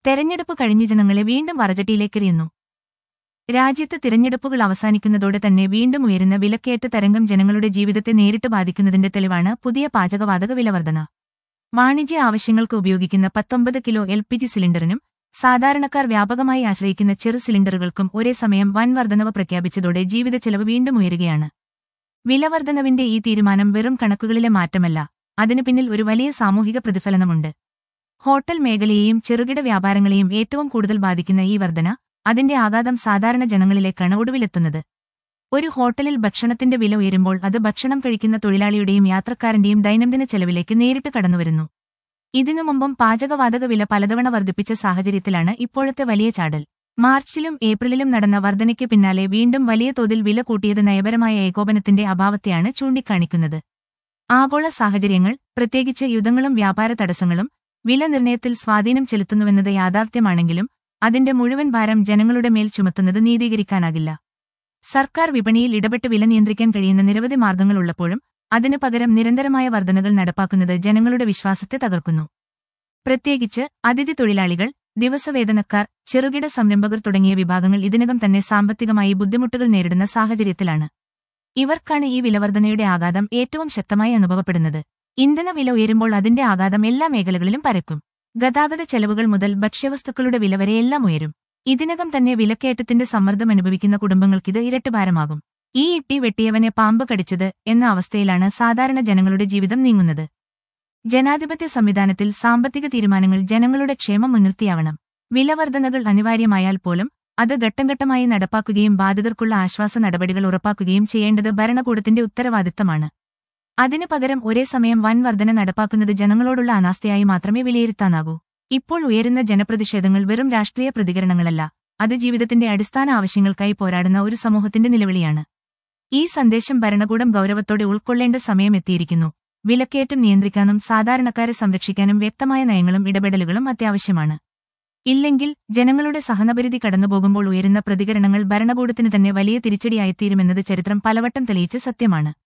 തെരഞ്ഞെടുപ്പ് കഴിഞ്ഞ് ജനങ്ങളെ വീണ്ടും വറചട്ടിയിലേക്കെറിയുന്നു രാജ്യത്ത് തിരഞ്ഞെടുപ്പുകൾ അവസാനിക്കുന്നതോടെ തന്നെ വീണ്ടും ഉയരുന്ന വിലക്കയറ്റ തരംഗം ജനങ്ങളുടെ ജീവിതത്തെ നേരിട്ട് ബാധിക്കുന്നതിന്റെ തെളിവാണ് പുതിയ പാചകവാതക വിലവർധന വാണിജ്യ ആവശ്യങ്ങൾക്ക് ഉപയോഗിക്കുന്ന പത്തൊമ്പത് കിലോ എൽ പി ജി സിലിണ്ടറിനും സാധാരണക്കാർ വ്യാപകമായി ആശ്രയിക്കുന്ന ചെറു സിലിണ്ടറുകൾക്കും ഒരേ സമയം വൻ വർധനവ് പ്രഖ്യാപിച്ചതോടെ ജീവിതച്ചെലവ് വീണ്ടും ഉയരുകയാണ് വിലവർധനവിന്റെ ഈ തീരുമാനം വെറും കണക്കുകളിലെ മാറ്റമല്ല അതിനു പിന്നിൽ ഒരു വലിയ സാമൂഹിക പ്രതിഫലനമുണ്ട് ഹോട്ടൽ മേഖലയെയും ചെറുകിട വ്യാപാരങ്ങളെയും ഏറ്റവും കൂടുതൽ ബാധിക്കുന്ന ഈ വർധന അതിന്റെ ആഘാതം സാധാരണ ജനങ്ങളിലേക്കാണ് ഒടുവിലെത്തുന്നത് ഒരു ഹോട്ടലിൽ ഭക്ഷണത്തിന്റെ വില ഉയരുമ്പോൾ അത് ഭക്ഷണം കഴിക്കുന്ന തൊഴിലാളിയുടെയും യാത്രക്കാരന്റെയും ദൈനംദിന ചെലവിലേക്ക് നേരിട്ട് കടന്നുവരുന്നു ഇതിനു മുമ്പും പാചകവാതക വില പലതവണ വർദ്ധിപ്പിച്ച സാഹചര്യത്തിലാണ് ഇപ്പോഴത്തെ വലിയ ചാടൽ മാർച്ചിലും ഏപ്രിലിലും നടന്ന വർധനയ്ക്ക് പിന്നാലെ വീണ്ടും വലിയ തോതിൽ വില കൂട്ടിയത് നയപരമായ ഏകോപനത്തിന്റെ അഭാവത്തെയാണ് ചൂണ്ടിക്കാണിക്കുന്നത് ആഗോള സാഹചര്യങ്ങൾ പ്രത്യേകിച്ച് യുദ്ധങ്ങളും വ്യാപാര തടസ്സങ്ങളും വില നിർണയത്തിൽ സ്വാധീനം ചെലുത്തുന്നുവെന്നത് യാഥാർത്ഥ്യമാണെങ്കിലും അതിന്റെ മുഴുവൻ ഭാരം ജനങ്ങളുടെ മേൽ ചുമത്തുന്നത് നീതീകരിക്കാനാകില്ല സർക്കാർ വിപണിയിൽ ഇടപെട്ട് വില നിയന്ത്രിക്കാൻ കഴിയുന്ന നിരവധി മാർഗങ്ങളുള്ളപ്പോഴും അതിനു പകരം നിരന്തരമായ വർധനകൾ നടപ്പാക്കുന്നത് ജനങ്ങളുടെ വിശ്വാസത്തെ തകർക്കുന്നു പ്രത്യേകിച്ച് അതിഥി തൊഴിലാളികൾ ദിവസവേതനക്കാർ ചെറുകിട സംരംഭകർ തുടങ്ങിയ വിഭാഗങ്ങൾ ഇതിനകം തന്നെ സാമ്പത്തികമായി ബുദ്ധിമുട്ടുകൾ നേരിടുന്ന സാഹചര്യത്തിലാണ് ഇവർക്കാണ് ഈ വിലവർധനയുടെ ആഘാതം ഏറ്റവും ശക്തമായി അനുഭവപ്പെടുന്നത് ഇന്ധന വില ഉയരുമ്പോൾ അതിന്റെ ആഘാതം എല്ലാ മേഖലകളിലും പരക്കും ഗതാഗത ചെലവുകൾ മുതൽ ഭക്ഷ്യവസ്തുക്കളുടെ വില വരെ എല്ലാം ഉയരും ഇതിനകം തന്നെ വിലക്കയറ്റത്തിന്റെ സമ്മർദ്ദം അനുഭവിക്കുന്ന കുടുംബങ്ങൾക്കിത് ഇരട്ടുഭാരമാകും ഈ ഇട്ടി വെട്ടിയവനെ പാമ്പ് കടിച്ചത് എന്ന അവസ്ഥയിലാണ് സാധാരണ ജനങ്ങളുടെ ജീവിതം നീങ്ങുന്നത് ജനാധിപത്യ സംവിധാനത്തിൽ സാമ്പത്തിക തീരുമാനങ്ങൾ ജനങ്ങളുടെ ക്ഷേമം മുൻനിർത്തിയാവണം വിലവർധനകൾ അനിവാര്യമായാൽ പോലും അത് ഘട്ടംഘട്ടമായി നടപ്പാക്കുകയും ബാധിതർക്കുള്ള ആശ്വാസ നടപടികൾ ഉറപ്പാക്കുകയും ചെയ്യേണ്ടത് ഭരണകൂടത്തിന്റെ ഉത്തരവാദിത്തമാണ് അതിനു പകരം ഒരേ സമയം വൻ വർധന നടപ്പാക്കുന്നത് ജനങ്ങളോടുള്ള അനാസ്ഥയായി മാത്രമേ വിലയിരുത്താനാകൂ ഇപ്പോൾ ഉയരുന്ന ജനപ്രതിഷേധങ്ങൾ വെറും രാഷ്ട്രീയ പ്രതികരണങ്ങളല്ല അത് ജീവിതത്തിന്റെ അടിസ്ഥാന ആവശ്യങ്ങൾക്കായി പോരാടുന്ന ഒരു സമൂഹത്തിന്റെ നിലവിളിയാണ് ഈ സന്ദേശം ഭരണകൂടം ഗൗരവത്തോടെ ഉൾക്കൊള്ളേണ്ട സമയം എത്തിയിരിക്കുന്നു വിലക്കയറ്റം നിയന്ത്രിക്കാനും സാധാരണക്കാരെ സംരക്ഷിക്കാനും വ്യക്തമായ നയങ്ങളും ഇടപെടലുകളും അത്യാവശ്യമാണ് ഇല്ലെങ്കിൽ ജനങ്ങളുടെ സഹനപരിധി കടന്നുപോകുമ്പോൾ ഉയരുന്ന പ്രതികരണങ്ങൾ ഭരണകൂടത്തിന് തന്നെ വലിയ തിരിച്ചടിയായിത്തീരുമെന്നത് ചരിത്രം പലവട്ടം തെളിയിച്ച സത്യമാണ്